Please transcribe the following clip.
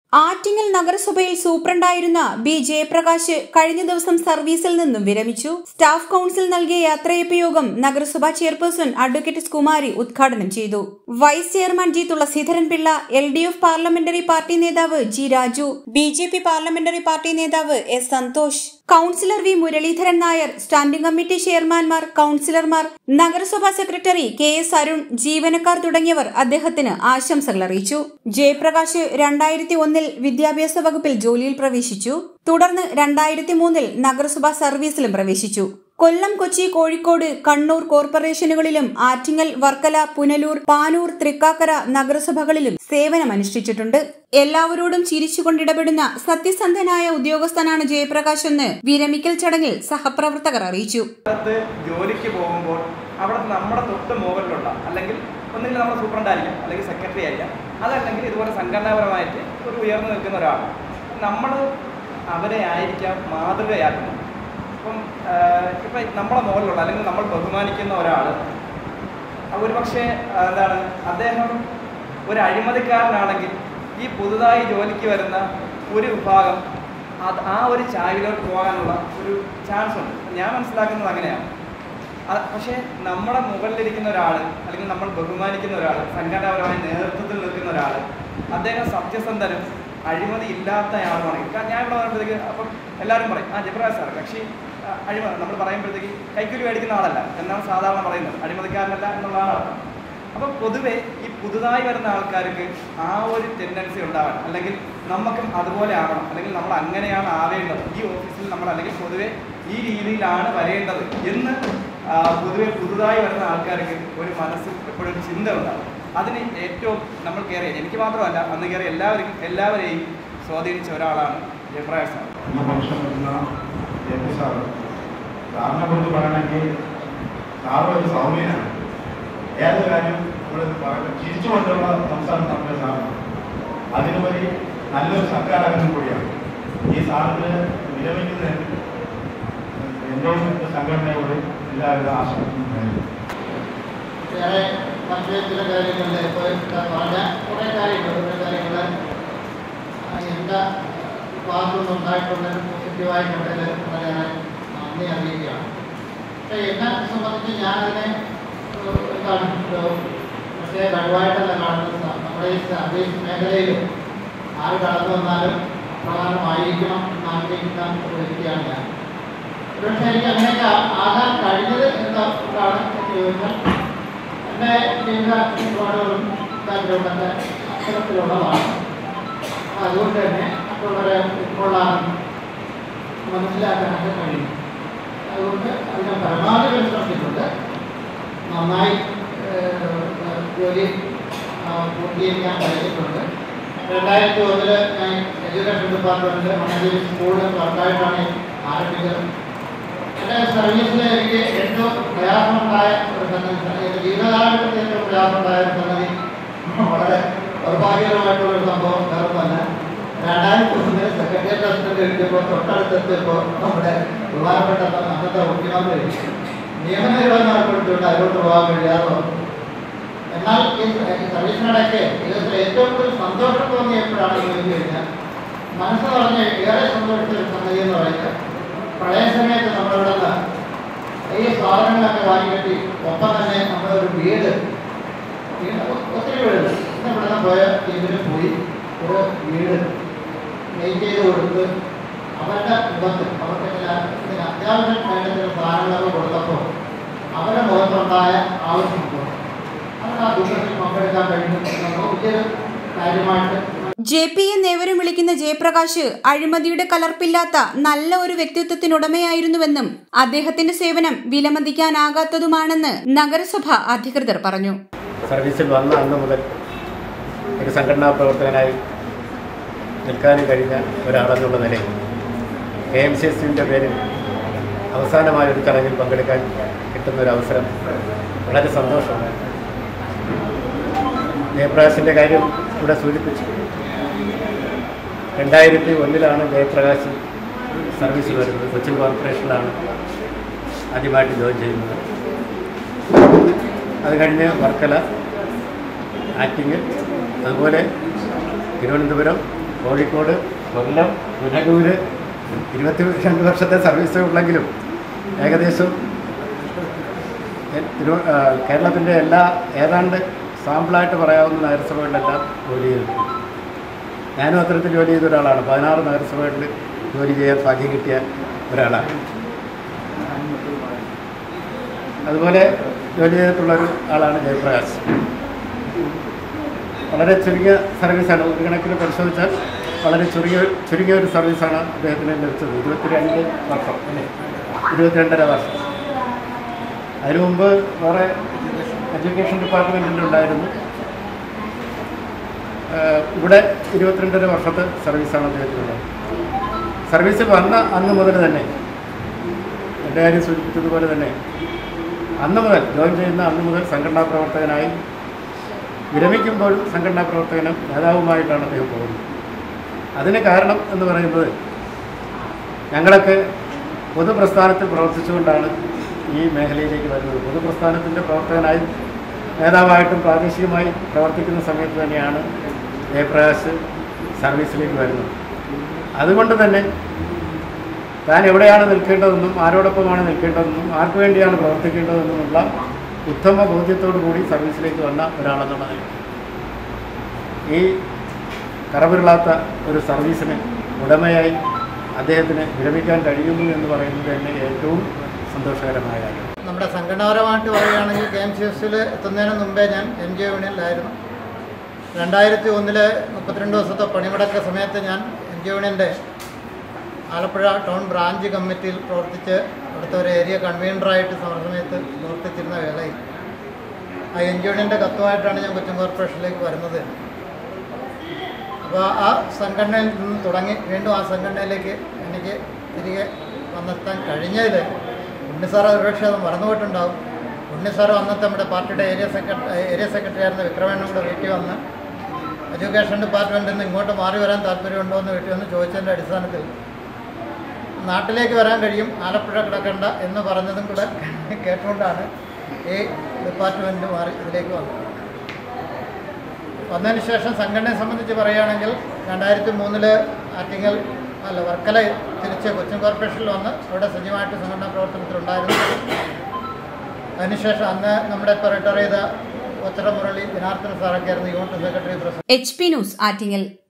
ആറ്റിങ്ങൽ നഗരസഭയിൽ സൂപ്രണ്ടായിരുന്ന ബി ജയപ്രകാശ് കഴിഞ്ഞ ദിവസം സർവീസിൽ നിന്നും വിരമിച്ചു സ്റ്റാഫ് കൌൺസിൽ നൽകിയ യാത്രയപ്പ് യോഗം നഗരസഭാ ചെയർപേഴ്സൺ അഡ്വക്കേറ്റ് കുമാരി ഉദ്ഘാടനം ചെയ്തു vice chairman G Thulaseedharan Pillai L D F parliamentary party നേതാവ് G Raju B J P parliamentary party നേതാവ് S Santhosh councillor V Muraleedharan Nair standing committee ചെയർമാൻമാർ കൌൺസിലർമാർ നഗരസഭാ സെക്രട്ടറി കെ എസ് അരുൺ ജീവനക്കാർ തുടങ്ങിയവർ അദ്ദേഹത്തിന് ആശംസകൾ അറിയിച്ചു ജയപ്രകാശ് രണ്ടായിരത്തി ഒന്നിൽ വിദ്യാഭ്യാസ വകുപ്പിൽ ജോലിയിൽ പ്രവേശിച്ചു തുടർന്ന് രണ്ടായിരത്തി മൂന്നിൽ നഗരസഭാ സർവീസിലും പ്രവേശിച്ചു കൊല്ലം കൊച്ചി കോഴിക്കോട് കണ്ണൂർ കോർപ്പറേഷനുകളിലും ആറ്റിങ്ങൽ വർക്കല പുനലൂർ പാനൂർ തൃക്കാക്കര നഗരസഭകളിലും സേവനമനുഷ്ഠിച്ചിട്ടുണ്ട് എല്ലാവരോടും ചിരിച്ചുകൊണ്ടിടപെടുന്ന സത്യസന്ധനായ ഉദ്യോഗസ്ഥനാണ് ജയപ്രകാശ് എന്ന് വിരമിക്കൽ ചടങ്ങിൽ സഹപ്രവർത്തകർ അറിയിച്ചു സ്ഥലത്ത് ജോലിക്ക് പോകുമ്പോൾ അവിടെ നമ്മുടെ തൊട്ട് മുകളിലുള്ള അല്ലെങ്കിൽ ഒന്നുകിൽ നമ്മുടെ സൂപ്രണ്ടായിരിക്കാം അല്ലെങ്കിൽ സെക്രട്ടറി ആയിരിക്കാം അതല്ലെങ്കിൽ ഇതുപോലെ സംഘടനാപരമായിട്ട് ഒരു ഉയർന്നു നിൽക്കുന്ന ഒരാൾ നമ്മൾ അവരെ ആയിരിക്കാം മാതൃകയാക്കുന്നത് ഇപ്പം ഇപ്പം നമ്മളെ മുകളിലുള്ള അല്ലെങ്കിൽ നമ്മൾ ബഹുമാനിക്കുന്ന ഒരാൾ ഒരു പക്ഷേ എന്താണ് അദ്ദേഹം ഒരു അഴിമതിക്കാരനാണെങ്കിൽ ഈ പുതുതായി ജോലിക്ക് വരുന്ന ഒരു വിഭാഗം അത് ആ ഒരു ചായയിലോട്ട് പോകാനുള്ള ഒരു ചാൻസ് ഉണ്ട് ഞാൻ മനസ്സിലാക്കുന്നത് അങ്ങനെയാണ് അത് പക്ഷേ നമ്മുടെ മുകളിലിരിക്കുന്ന ഒരാൾ അല്ലെങ്കിൽ നമ്മൾ ബഹുമാനിക്കുന്ന ഒരാൾ സംഘടനാപരമായ നേതൃത്വത്തിൽ നിൽക്കുന്ന ഒരാൾ അദ്ദേഹം സത്യസന്ധനും അഴിമതി ഇല്ലാത്തയാളുമാണെങ്കിൽ കാരണം ഞാൻ ഇവിടെ പറയുമ്പോഴത്തേക്ക് അപ്പം എല്ലാവരും പറയും ആ ജബ്രാജ് സാർ കക്ഷി ആ, അഴിമതി നമ്മൾ പറയുമ്പോഴത്തേക്ക് കൈക്കൂലി മേടിക്കുന്ന ആളല്ല എന്നാണ് സാധാരണ പറയുന്നത് അഴിമതിക്കാരനല്ല എന്നുള്ളതാണ് അർത്ഥം അപ്പം പൊതുവെ ഈ പുതുതായി വരുന്ന ആൾക്കാർക്ക് ആ ഒരു ടെൻഡൻസി ഉണ്ടാവാൻ അല്ലെങ്കിൽ നമുക്കും അതുപോലെ ആവണം അല്ലെങ്കിൽ നമ്മൾ അങ്ങനെയാണ് ആവേണ്ടത് ഈ ഓഫീസിൽ നമ്മൾ അല്ലെങ്കിൽ പൊതുവെ ഈ രീതിയിലാണ് വരേണ്ടത് എന്ന് ആ, പൊതുവെ പുതുതായി വരുന്ന ആൾക്കാർക്ക് ഒരു മനസ്സിൽ എപ്പോഴും ഒരു ചിന്ത ഉണ്ടാവും അതിന് ഏറ്റവും നമ്മൾ കയറിയ എനിക്ക് മാത്രമല്ല അന്ന് കയറിയ എല്ലാവരും എല്ലാവരെയും സ്വാധീനിച്ച ഒരാളാണ് ജയപ്രകാശ് സാർ ഈ ഫംഗ്ഷൻ വരുന്ന എം പി സാറ് സാറിനെ കുറിച്ച് പറയണമെങ്കിൽ സാറ് ഒരു സൗമ്യനാണ് ഏത് കാര്യം ഇവിടെ പറയുന്നത് ചിരിച്ചുകൊണ്ടുള്ള സംസാരം നമ്മുടെ സാറാണ് അതിനുപരി നല്ലൊരു സർക്കാരാകുന്ന കൂടിയാണ് ഈ സാറിന് വിരമിക്കുന്നതിന് എന്റെയും എന്റെ സംഘടനയോട് എല്ലാവിധ ആശംസകളും വേറെ മറ്റു ചില കാര്യങ്ങളിൽ ഇപ്പോൾ ഇവിടെ പറഞ്ഞ കുറേ കാര്യങ്ങൾ കുറേ കാര്യങ്ങൾ എൻ്റെ ഭാഗത്തുനിന്ന് ഉണ്ടായിട്ടുള്ളതിന് പോസിറ്റീവായിട്ടുള്ളതിൽ വളരെ നന്ദി അറിയിക്കുകയാണ് പക്ഷേ എന്നെ സംബന്ധിച്ച് ഞാനതിനെ ഏഹ്, എന്താണ് ഒരു പക്ഷേ കഴിവായിട്ടല്ല കാണുന്നത് നമ്മുടെ ഈ സർവീസ് മേഖലയിലും ആര് കടന്നു വന്നാലും പ്രധാനമായിരിക്കണം എന്ന് ആഗ്രഹിക്കുന്ന ഒരു വ്യക്തിയാണ് ഞാൻ പക്ഷേ എനിക്ക് അങ്ങനെയൊക്കെ ആ- ആകാൻ കഴിഞ്ഞത് എന്താണ് എന്ന് ചോദിച്ചാൽ എൻ്റെ ജീവിത ചുറ്റുപാടുകളും ബാക്ക്ഗ്രൗണ്ടൊക്കെ അത്തരത്തിലുള്ളതാണ് അപ്പോൾ അതുകൊണ്ട് തന്നെ മറ്റുള്ളവരെ ഉൾക്കൊള്ളാനും മനസ്സിലാക്കാനൊക്കെ കഴിയും അതുകൊണ്ട് അതിനെ പരമാവധി പരിശ്രമിച്ചിട്ടുണ്ട് നന്നായി ഏഹ്, ജോലി ആ, പൂർത്തീകരിക്കാൻ കഴിഞ്ഞിട്ടുണ്ട് രണ്ടായിരത്തി ഒന്നില് ഞാൻ എഡ്യൂക്കേഷൻ ഡിപ്പാർട്ട്മെൻറ്റ് മണ്ണഞ്ചേരി സ്കൂളിൽ വർക്കായിട്ടാണ് ആരംഭിച്ചത് എൻ്റെ സർവീസിൽ എനിക്ക് ഏറ്റവും പ്രയാസമുണ്ടായ ഒരു സംഗതി എൻ്റെ ജീവിതകാലത്തിൽ ഏറ്റവും പ്രയാസമുണ്ടായ ഒരു സംഗതി വളരെ ദൗർഭാഗ്യകരമായിട്ടുള്ള ഒരു സംഭവം വേറൊന്നല്ല രണ്ടായിരത്തി ഒന്നിൽ സെക്രട്ടേറിയറ്റ് പ്രസിഡന്റ് എത്തിയപ്പോൾ തൊട്ടടുത്തെത്തിയപ്പോൾ നമ്മുടെ ബഹുമാനപ്പെട്ട അന്നത്തെ മുഖ്യമന്ത്രി നിയമനിർവഹണം ഏർപ്പെടുത്തിയിട്ട് അതിലോട്ട് പോകാൻ കഴിയാതെ വന്നു എന്നാൽ ഈ ഈ സർവീസിനിടയ്ക്ക് ജീവിതത്തിൽ ഏറ്റവും കൂടുതൽ സന്തോഷം തോന്നിയ എപ്പോഴാണ് എന്ന് ചോദിച്ചു കഴിഞ്ഞാൽ മനസ്സ് പറഞ്ഞ് ഏറെ സന്തോഷിച്ച ഒരു സംഗതി എന്ന് പറയുന്നത് പ്രളയ സമയത്ത് നമ്മളിവിടെ നിന്ന് ഈ സാധനങ്ങളൊക്കെ വാങ്ങിക്കെട്ടി ഒപ്പം തന്നെ നമ്മളൊരു വീട് വീട് ഒ- ഒത്തിരി വീടുണ്ട് ഇന്ന് ഇവിടെ നിന്ന് പോയ ടീമിന് പോയി ഒരു വീട് മെയിൻ ചെയ്ത് കൊടുത്ത് അവരുടെ മുഖത്ത് അവർക്ക് ചില ഇതിന് അത്യാവശ്യം വേണ്ട ചില സാധനങ്ങളൊക്കെ കൊടുത്തപ്പോൾ അവരുടെ മുഖത്തുണ്ടായ ആ ഒരു സംഭവം അവർക്ക് ആ ദുഃഖത്തിൽ പങ്കെടുക്കാൻ കഴിഞ്ഞു എന്നുള്ളത് വലിയൊരു കാര്യമായിട്ട് ജെ പി എന്നേവരും വിളിക്കുന്ന ജയപ്രകാശ് അഴിമതിയുടെ കലർപ്പില്ലാത്ത നല്ല ഒരു വ്യക്തിത്വത്തിനുടമയായിരുന്നുവെന്നും അദ്ദേഹത്തിന്റെ സേവനം വിലമതിക്കാനാകാത്തതുമാണെന്ന് നഗരസഭ അധികൃതർ പറഞ്ഞു സർവീസിൽ വന്ന അന്ന് മുതൽ ഒരു സംഘടനാ പ്രവർത്തകനായി നിൽക്കാനും കഴിഞ്ഞ ഒരാളെന്നുള്ള നിലയിൽ കെ എം സി എസ് യുവിൻ്റെ പേരിൽ അവസാനമായ ഒരു ചടങ്ങിൽ പങ്കെടുക്കാൻ കിട്ടുന്ന ഒരു അവസരം വളരെ സന്തോഷമാണ് ജയപ്രകാശിൻ്റെ കാര്യം ഇവിടെ സൂചിപ്പിച്ചു രണ്ടായിരത്തി ഒന്നിലാണ് ജയപ്രകാശ് സർവീസിൽ വരുന്നത് കൊച്ചിൻ കോർപ്പറേഷനിലാണ് ആദ്യമായിട്ട് ജോയിൻ ചെയ്യുന്നത് അത് കഴിഞ്ഞ് വർക്കല ആറ്റിങ്ങൽ അതുപോലെ തിരുവനന്തപുരം കോഴിക്കോട് കൊല്ലം പുനലൂര് ഇരുപത്തി രണ്ട് വർഷത്തെ സർവീസ് ഉള്ളെങ്കിലും ഏകദേശം എ- തിരു- ആ, കേരളത്തിൻ്റെ എല്ലാ ഏതാണ്ട് സാമ്പിളായിട്ട് പറയാവുന്ന നഗരസഭകളിലെല്ലാം ജോലി ചെയ്തിട്ടുണ്ട് ഞാനും അത്തരത്തിൽ ജോലി ചെയ്ത ഒരാളാണ് പതിനാറ് നഗരസഭകളിൽ ജോലി ചെയ്യാൻ ഭാഗ്യം കിട്ടിയ ഒരാളാണ് അതുപോലെ ജോലി ചെയ്തിട്ടുള്ള ഒരു ആളാണ് ജയപ്രകാശ് വളരെ ചുരുങ്ങിയ സർവീസാണ് ഒരു കണക്കിന് പരിശോധിച്ചാൽ വളരെ ചുരുങ്ങിയ ചുരുങ്ങിയ ഒരു സർവീസാണ് അദ്ദേഹത്തിന് ലഭിച്ചത് ഇരുപത്തിരണ്ട് വർഷം അല്ലേ ഇരുപത്തിരണ്ടര വർഷം അതിനു മുമ്പ് വേറെ എഡ്യൂക്കേഷൻ ഡിപ്പാർട്ട്മെൻറ്റിലുണ്ടായിരുന്നു ഏഹ് ഇവിടെ ഇരുപത്തിരണ്ടര വർഷത്തെ സർവീസാണ് അദ്ദേഹത്തിനുള്ളത് സർവീസിൽ വന്ന അന്ന് മുതൽ തന്നെ എൻ്റെ കാര്യം സൂചിപ്പിച്ചതുപോലെ തന്നെ അന്ന് മുതൽ ജോയിൻ ചെയ്യുന്ന അന്ന് മുതൽ സംഘടനാ പ്രവർത്തകനായി വിരമിക്കുമ്പോഴും സംഘടനാ പ്രവർത്തകനും നേതാവുമായിട്ടാണ് അദ്ദേഹം പോകുന്നത് അതിന് കാരണം എന്ന് പറയുന്നത് ഞങ്ങളൊക്കെ പൊതുപ്രസ്ഥാനത്തിൽ പ്രവർത്തിച്ചുകൊണ്ടാണ് ഈ മേഖലയിലേക്ക് വരുന്നത് പൊതുപ്രസ്ഥാനത്തിൻ്റെ പ്രവർത്തകനായി നേതാവായിട്ടും പ്രാദേശികമായി പ്രവർത്തിക്കുന്ന സമയത്ത് തന്നെയാണ് ജയപ്രകാശ് സർവീസിലേക്ക് വരുന്നത് അതുകൊണ്ട് തന്നെ താൻ എവിടെയാണ് നിൽക്കേണ്ടതെന്നും ആരോടൊപ്പമാണ് നിൽക്കേണ്ടതെന്നും ആർക്ക് വേണ്ടിയാണ് പ്രവർത്തിക്കേണ്ടതെന്നുമുള്ള ഉത്തമ ബോധ്യത്തോടു കൂടി സർവീസിലേക്ക് വന്ന ഒരാളെന്നുള്ള നിലയിൽ ഈ കറപിരളാത്ത ഒരു സർവീസിന് ഉടമയായി അദ്ദേഹത്തിന് വിരമിക്കാൻ കഴിയുന്നു എന്ന് പറയുന്നത് തന്നെ ഏറ്റവും സന്തോഷകരമായ കാര്യം നമ്മുടെ സംഘടനാപരമായിട്ട് പറയുകയാണെങ്കിൽ കെ എം സി എസിൽ എത്തുന്നതിന് മുമ്പേ ഞാൻ എൻ ജി യൂണിയനിലായിരുന്നു രണ്ടായിരത്തി ഒന്നില് മുപ്പത്തിരണ്ട് ദിവസത്തെ പണിമുടക്ക സമയത്ത് ഞാൻ എൻ ജി യൂണിയൻ്റെ ആലപ്പുഴ ടൗൺ ബ്രാഞ്ച് കമ്മിറ്റിയിൽ പ്രവർത്തിച്ച് അവിടുത്തെ ഒരു ഏരിയ കൺവീനറായിട്ട് സമരസമയത്ത് പ്രവർത്തിച്ചിരുന്ന വേളയിൽ ആ എൻ ജി യൂണിയൻ്റെ കത്തുമായിട്ടാണ് ഞാൻ കൊച്ചിൻ കോർപ്പറേഷനിലേക്ക് വരുന്നത് അപ്പോൾ ആ സംഘടനയിൽ നിന്ന് തുടങ്ങി വീണ്ടും ആ സംഘടനയിലേക്ക് എനിക്ക് തിരികെ വന്നെത്താൻ കഴിഞ്ഞതിൽ ഉണ്ണി സാർ ഒരുപക്ഷെ അത് മറന്നുപോയിട്ടുണ്ടാവും ഉണ്ണി സാർ അന്നത്തെ നമ്മുടെ പാർട്ടിയുടെ ഏരിയ സെക്രട്ടറി ഏരിയ സെക്രട്ടറി ആയിരുന്ന വിക്രമേണ്ണൻ കൂടെ വീട്ടിൽ വന്ന് എഡ്യൂക്കേഷൻ ഡിപ്പാർട്ട്മെൻറ്റിൽ നിന്ന് ഇങ്ങോട്ട് മാറി വരാൻ താല്പര്യമുണ്ടോ എന്ന് വീട്ടിൽ വന്ന് ചോദിച്ചതിൻ്റെ അടിസ്ഥാനത്തിൽ നാട്ടിലേക്ക് വരാൻ കഴിയും ആലപ്പുഴ കിടക്കണ്ട എന്ന് പറഞ്ഞതും കൂടെ കേട്ടുകൊണ്ടാണ് ഈ ഡിപ്പാർട്ട്മെൻറ്റ് മാറി ഇതിലേക്ക് വന്നത് വന്നതിന് ശേഷം സംഘടനയെ സംബന്ധിച്ച് പറയുകയാണെങ്കിൽ രണ്ടായിരത്തി മൂന്നില് ആറ്റിങ്ങൽ അല്ല വർക്കല തിരിച്ച് കൊച്ചിൻ കോർപ്പറേഷനിൽ വന്ന് അവിടെ സജീവമായിട്ട് സംഘടനാ പ്രവർത്തനത്തിലുണ്ടായിരുന്നു അതിനുശേഷം അന്ന് നമ്മുടെ ഇപ്പോൾ റിട്ടയർ ചെയ്ത ഒച്ചറ മുരളി ജനാർദ്ദന സാറൊക്കെ ആയിരുന്നു unit secretary president H P news Attingal